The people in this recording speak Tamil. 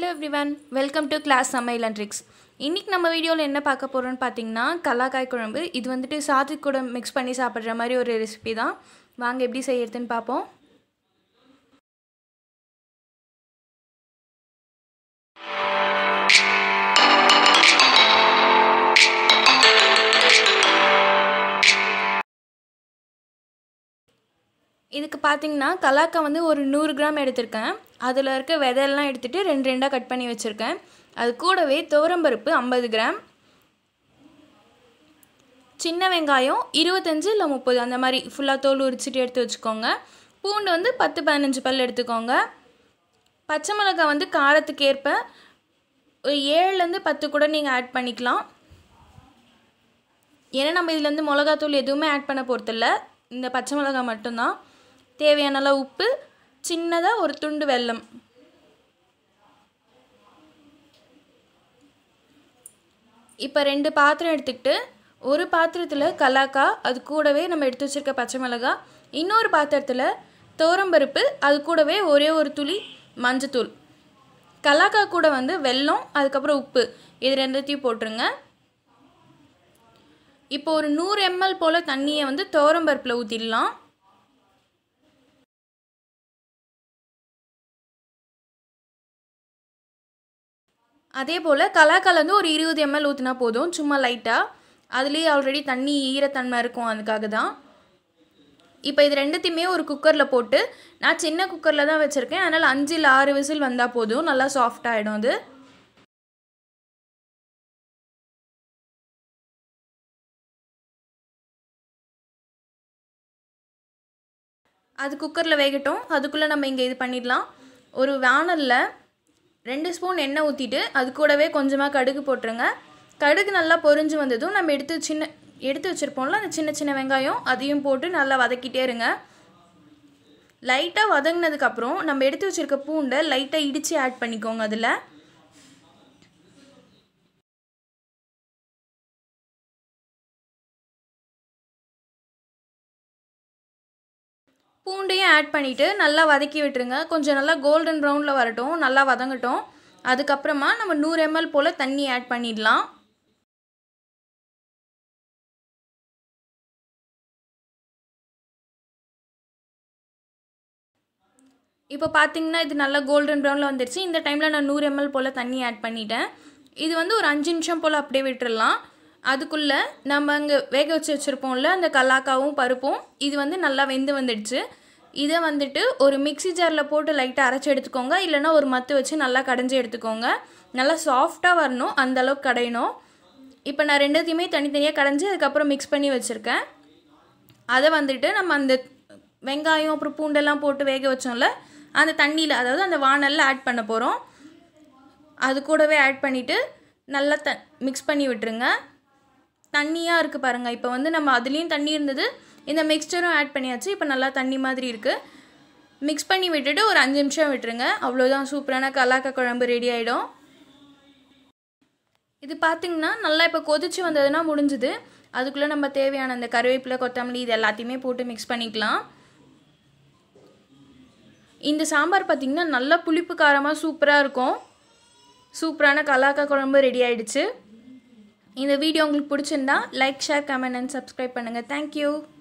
எவ்ரிவன் வெல்கம் டு கிளாஸ் சமையல் அண்ட் ட்ரிக்ஸ் இன்றைக்கி நம்ம வீடியோவில் என்ன பார்க்க போகிறோம்னு பார்த்தீங்கன்னா கல்லாக்காய் குழம்பு இது வந்துட்டு சாத்து கூட மிக்ஸ் பண்ணி சாப்பிட்ற மாதிரி ஒரு ரெசிபி தான் வாங்க எப்படி செய்யறதுன்னு பார்ப்போம் இதுக்கு பார்த்தீங்கன்னா கலாக்காய் வந்து ஒரு நூறு கிராம் எடுத்திருக்கேன் அதில் இருக்க விதையெல்லாம் எடுத்துகிட்டு ரெண்டு ரெண்டாக கட் பண்ணி வச்சுருக்கேன் அது கூடவே துவரம்பருப்பு ஐம்பது கிராம் சின்ன வெங்காயம் இருபத்தஞ்சு இல்லை முப்பது அந்த மாதிரி ஃபுல்லாக தோல் உரிச்சிட்டு எடுத்து வச்சுக்கோங்க பூண்டு வந்து பத்து பதினஞ்சு பல் எடுத்துக்கோங்க பச்சை மிளகாய் வந்து காரத்துக்கு ஏற்ப ஒரு ஏழுலேருந்து பத்து கூட நீங்கள் ஆட் பண்ணிக்கலாம் ஏன்னா நம்ம இதில் வந்து மிளகாத்தூள் எதுவுமே ஆட் பண்ண போகிறதில்ல இந்த பச்சை மிளகாய் மட்டும்தான் தேவையான அளவு உப்பு சின்னதாக ஒரு துண்டு வெல்லம் இப்போ ரெண்டு பாத்திரம் எடுத்துக்கிட்டு ஒரு பாத்திரத்தில் கலாக்கா அது கூடவே நம்ம எடுத்து வச்சுருக்க பச்சை மிளகாய் இன்னொரு பாத்திரத்தில் தோரம்பருப்பு அது கூடவே ஒரே ஒரு துளி மஞ்சத்தூள் கலாக்கா கூட வந்து வெல்லம் அதுக்கப்புறம் உப்பு இது ரெண்டுத்தையும் போட்டுருங்க இப்போ ஒரு நூறு எம்எல் போல் தண்ணியை வந்து துவரம்பருப்பில் ஊற்றிடலாம் அதே போல் கலாக்கால் வந்து ஒரு இருபது எம்எல் ஊற்றினா போதும் சும்மா லைட்டாக அதுலேயே ஆல்ரெடி தண்ணி ஈரத்தன்மை இருக்கும் அதுக்காக தான் இப்போ இது ரெண்டுத்தையுமே ஒரு குக்கரில் போட்டு நான் சின்ன குக்கரில் தான் வச்சுருக்கேன் அதனால் அஞ்சு இல்லை ஆறு விசில் வந்தால் போதும் நல்லா சாஃப்ட் ஆகிடும் அது அது குக்கரில் வேகட்டும் அதுக்குள்ளே நம்ம இங்கே இது பண்ணிடலாம் ஒரு வானலில் ரெண்டு ஸ்பூன் எண்ணெய் ஊற்றிட்டு அது கூடவே கொஞ்சமாக கடுகு போட்டுருங்க கடுகு நல்லா பொரிஞ்சு வந்ததும் நம்ம எடுத்து சின்ன எடுத்து வச்சுருப்போம்ல அந்த சின்ன சின்ன வெங்காயம் அதையும் போட்டு நல்லா வதக்கிட்டே இருங்க லைட்டாக வதங்கினதுக்கப்புறம் நம்ம எடுத்து வச்சுருக்க பூண்டை லைட்டாக இடித்து ஆட் பண்ணிக்கோங்க அதில் பூண்டையும் ஆட் பண்ணிவிட்டு நல்லா வதக்கி விட்டுருங்க கொஞ்சம் நல்லா கோல்டன் ப்ரௌனில் வரட்டும் நல்லா வதங்கட்டும் அதுக்கப்புறமா நம்ம நூறு எம்எல் போல் தண்ணி ஆட் பண்ணிடலாம் இப்போ பார்த்தீங்கன்னா இது நல்லா கோல்டன் ப்ரௌனில் வந்துருச்சு இந்த டைமில் நான் நூறு எம்எல் போல் தண்ணி ஆட் பண்ணிட்டேன் இது வந்து ஒரு அஞ்சு நிமிஷம் போல் அப்படியே விட்டுறலாம் அதுக்குள்ளே நம்ம அங்கே வேக வச்சு வச்சுருப்போம்ல அந்த கல்லாக்காவும் பருப்பும் இது வந்து நல்லா வெந்து வந்துடுச்சு இதை வந்துட்டு ஒரு மிக்சி ஜாரில் போட்டு லைட்டாக அரைச்சி எடுத்துக்கோங்க இல்லைனா ஒரு மத்து வச்சு நல்லா கடைஞ்சி எடுத்துக்கோங்க நல்லா சாஃப்டாக வரணும் அந்தளவுக்கு கடையணும் இப்போ நான் ரெண்டுத்தையுமே தனித்தனியாக கடைஞ்சி அதுக்கப்புறம் மிக்ஸ் பண்ணி வச்சுருக்கேன் அதை வந்துட்டு நம்ம அந்த வெங்காயம் அப்புறம் பூண்டெல்லாம் போட்டு வேக வச்சோம்ல அந்த தண்ணியில் அதாவது அந்த வானலில் ஆட் பண்ண போகிறோம் அது கூடவே ஆட் பண்ணிவிட்டு நல்லா த மிக்ஸ் பண்ணி விட்டுருங்க தண்ணியாக இருக்குது பாருங்கள் இப்போ வந்து நம்ம அதுலேயும் தண்ணி இருந்தது இந்த மிக்ஸ்டரும் ஆட் பண்ணியாச்சு இப்போ நல்லா தண்ணி மாதிரி இருக்குது மிக்ஸ் பண்ணி விட்டுட்டு ஒரு அஞ்சு நிமிஷம் விட்டுருங்க அவ்வளோதான் சூப்பரான கலாக்கா குழம்பு ரெடி ஆகிடும் இது பார்த்திங்கன்னா நல்லா இப்போ கொதிச்சு வந்ததுன்னா முடிஞ்சுது அதுக்குள்ளே நம்ம தேவையான அந்த கருவேப்பிலை கொத்தமல்லி இது எல்லாத்தையுமே போட்டு மிக்ஸ் பண்ணிக்கலாம் இந்த சாம்பார் பார்த்திங்கன்னா நல்லா புளிப்பு காரமாக சூப்பராக இருக்கும் சூப்பரான கலாக்கா குழம்பு ரெடி ஆகிடுச்சு இந்த வீடியோ உங்களுக்கு பிடிச்சிருந்தா like share comment and subscribe பண்ணுங்கள் தேங்க்யூ